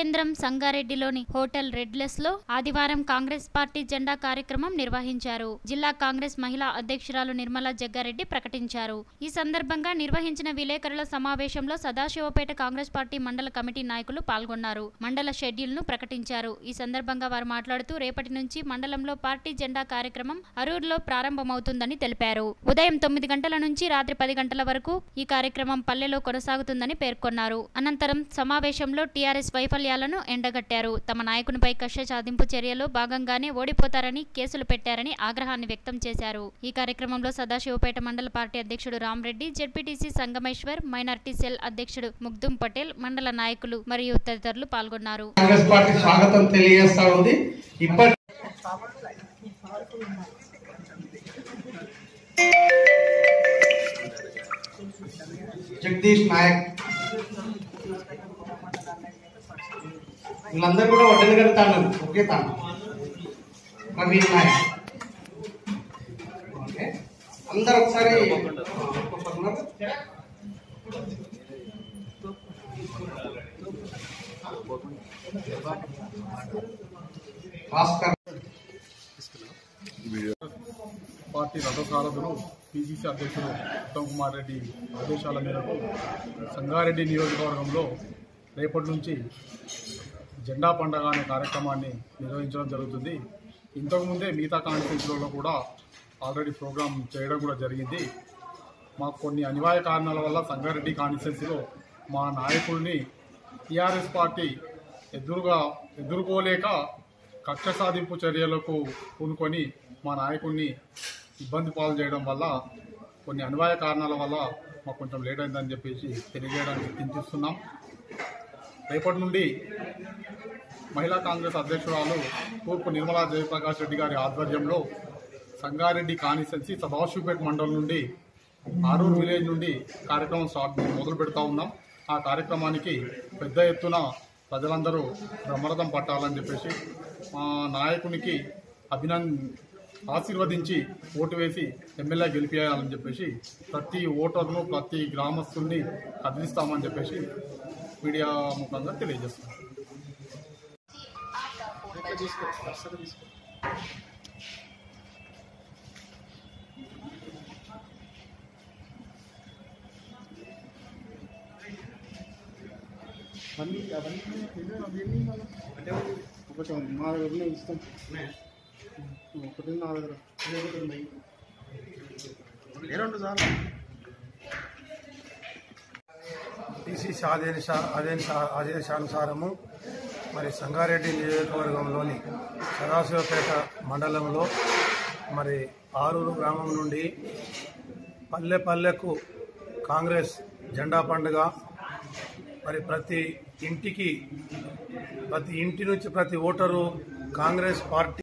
కేంద్రం సంగారెడ్డిలోని హోటల్ రెడ్లెస్ లో ఆదివారం కాంగ్రెస్ పార్టీ జెండా కార్యక్రమం నిర్వహించారు జిల్లా కాంగ్రెస్ మహిళా అధ్యక్షురాలు నిర్మలా జగ్గారెడ్డి ప్రకటించారు ఈ సందర్భంగా నిర్వహించిన విలేకరుల సమావేశంలో సదాశివపేట కాంగ్రెస్ పార్టీ మండల కమిటీ నాయకులు పాల్గొన్నారు మండల షెడ్యూల్ ను ప్రకటించారు ఈ సందర్భంగా వారు మాట్లాడుతూ రేపటి నుంచి మండలంలో పార్టీ జెండా కార్యక్రమం అరూరులో ప్రారంభమవుతుందని తెలిపారు ఉదయం తొమ్మిది గంటల నుంచి రాత్రి పది గంటల వరకు ఈ కార్యక్రమం పల్లెలో కొనసాగుతుందని పేర్కొన్నారు అనంతరం సమావేశంలో టీఆర్ఎస్ వైఫల్యాలను ఎండగట్టారు తమ నాయకునిపై కక్ష సాధింపు చర్యలో భాగంగానే ఓడిపోతారని కేసులు పెట్టారని ఆగ్రహాన్ని వ్యక్తం చేశారు ఈ కార్యక్రమంలో సదాశివపేట మండల పార్టీ అధ్యక్షుడు Ramareddy ZPTC Sangameshwar minority cell అధ్యక్షుడు ముగ్దుం పటేల్ మండల నాయకులు మరియు తదితరులు పాల్గొన్నారు కాంగ్రెస్ పార్టీ స్వాగతం తెలియజేస్తా ఉంది ఇప్పటి జగదీష్ నాయక్ వీళ్ళందరూ కూడా వడ్డలు కడతాను ఒకే తాను ప్రవీణ్ నాయక్ ఓకే అందరు ఒకసారి ఒక్కొక్కరు. భాస్కర్ పార్టీ రథసారథులు పిసిసి అధ్యక్షుడు ఉత్తమ్ కుమార్ రెడ్డి ఆదేశాల మేరకు సంగారెడ్డి నియోజకవర్గంలో రేపటి నుంచి జెండా పండగ అనే కార్యక్రమాన్ని నిర్వహించడం జరుగుతుంది ఇంతకుముందే మిగతా కాన్స్టిట్యూన్సీలలో కూడా ఆల్రెడీ ప్రోగ్రాం చేయడం కూడా జరిగింది మాకు కొన్ని అనివార్య కారణాల వల్ల సంగారెడ్డి కాన్స్టిట్యున్సీలో మా నాయకుడిని టీఆర్ఎస్ పార్టీ ఎదురుగా ఎదుర్కోలేక కక్ష సాధింపు చర్యలకు పూనుకొని మా నాయకుడిని ఇబ్బంది పాలు చేయడం వల్ల కొన్ని అనివార్య కారణాల వల్ల మాకు కొంచెం లేట్ అయిందని చెప్పేసి తెలియజేయడానికి చింతిస్తున్నాం రేపటి నుండి మహిళా కాంగ్రెస్ అధ్యక్షురాలు తూర్పు నిర్మలా జయప్రకాష్ రెడ్డి గారి ఆధ్వర్యంలో సంగారెడ్డి కాన్స్టిట్యున్సీ సదాశివపేట మండలం నుండి ఆరూరు విలేజ్ నుండి కార్యక్రమం స్టార్ట్ మొదలు పెడతా ఉన్నాం ఆ కార్యక్రమానికి పెద్ద ఎత్తున ప్రజలందరూ బ్రహ్మరథం పట్టాలని చెప్పేసి మా నాయకునికి అభినంద ఆశీర్వదించి ఓటు వేసి ఎమ్మెల్యే గెలిపేయాలని చెప్పేసి ప్రతి ఓటర్ను ప్రతి గ్రామస్తుల్ని కదిలిస్తామని చెప్పేసి మీడియా ముఖంగా తెలియజేస్తున్నాం ఒకటి మా దగ్గర ఇస్తాం ఒకటి నా దగ్గర రెండు సార్లు పిసిసి ఆదేశ ఆదేశ ఆదేశానుసారము మరి సంగారెడ్డి నియోజకవర్గంలోని సదాశివపేట మండలంలో మరి ఆరూరు గ్రామం నుండి పల్లె పల్లెకు కాంగ్రెస్ జెండా పండుగ మరి ప్రతి ఇంటికి ప్రతి ఇంటి నుంచి ప్రతి ఓటరు కాంగ్రెస్ పార్టీ